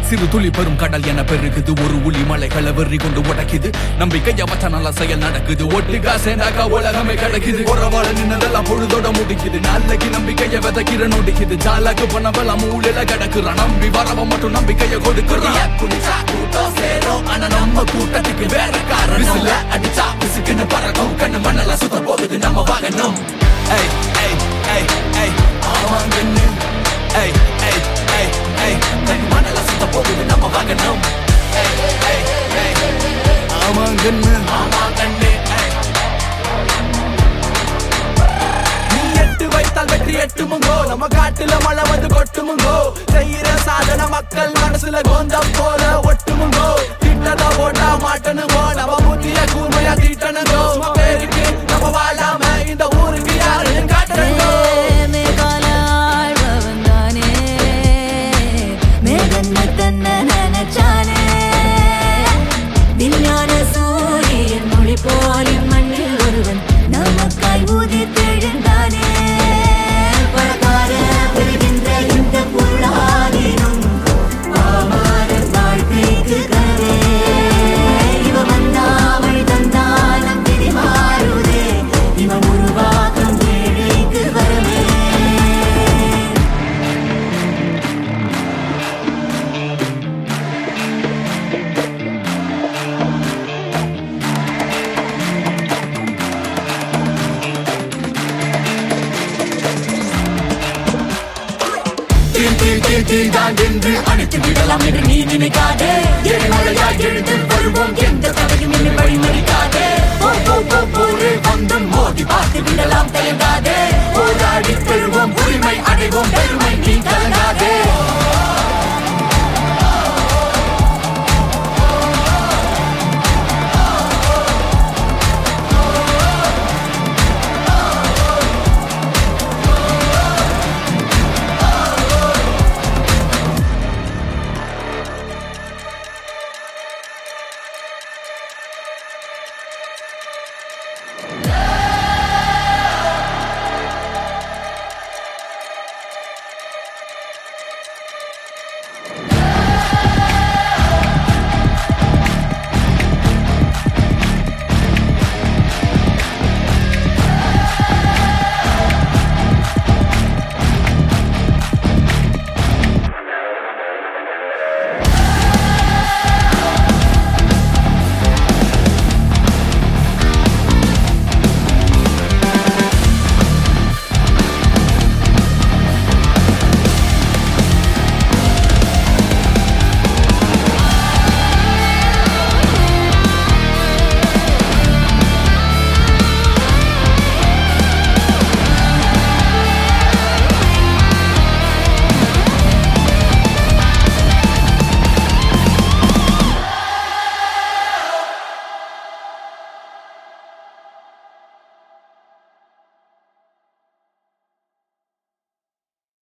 சிறு துளி பெரும் கடல் என பெருகுது ஒரு உளி மலைகளை வெறி கொண்டு உடைக்குது நம்பிக்கைய வச்ச நல்ல செயல் நடக்குது ஒட்டுக்கா சேர்ந்தாக்கா உலகமே கிடைக்குது உறவாட நின்னதெல்லாம் பொழுதோட முடிக்குது நாளைக்கு நம்பிக்கைய விதைக்கிற நொடிக்குது ஜாலாக்கு பண்ணவெல்லாம் மூலையில கிடக்குறான் நம்பி வரவ மட்டும் நம்பிக்கைய கொடுக்குறான் குடிச்சா கூட்டம் சேரும் ஆனா நம்ம கூட்டத்துக்கு வேற காரணம் இல்ல அடிச்சா பிசுக்குன்னு பறக்கும் கண்ணு மண்ணெல்லாம் சுத்த போகுது நம்ம வாகனம் ஏய் ஏய் ஏய் ஏய் ஆமாங்கன்னு ஏய் ஏய் ஏய் ஏய் கண்ணு மண்ணெல்லாம் சுத்த போகுது நம்ம வாகனம் ஏய் ஏய் ஏய் ஆமாங்கன்னு ஆமாங்கன்னு ஏய் நீ எட்டு வைத்தால் வெற்றி எட்டுமுங்கோ நம்ம காட்டுல மழை வந்து கொட்டுமுங்கோ செய்யற சாதனை மக்கள் மனசுல கோந்தம் போல ஒட்டுமுங்கோ திட்டத ஓட்டா மாட்டனுங்கோ நம்ம புத்திய கூர்மையா தீட்டனுங்கோ சும்மா பேருக்கு நம்ம வாழாம இந்த ஊருக்கு யாருன்னு காட்டணுங்கோ மேகால ஆழ்பவன் தானே மேகன்ன தன்ன நினைச்சானே விஞ்ஞான சூரியன் மொழி போல் மண்ணில் ஒருவன் நமக்காய் ஊதி தெழுந்தானே பணக்கார பெறுகின்ற இந்த பொருளாதினும் பாமார வாழ்க்கைக்கு கனவே இவன் வந்தாமல் தந்தாலும் விதி மாறுதே இவன் உருவாக்கம் ஏழைக்கு வரவே தீர் தீர் தீர் தீர் தான் என்று அணைத்து விடலாம் என்று நீ நினைக்காதே எரிமலையாய் எழுந்து வருவோம் எந்த தடையும் என்னை வழிமறிக்காதே போ போ போ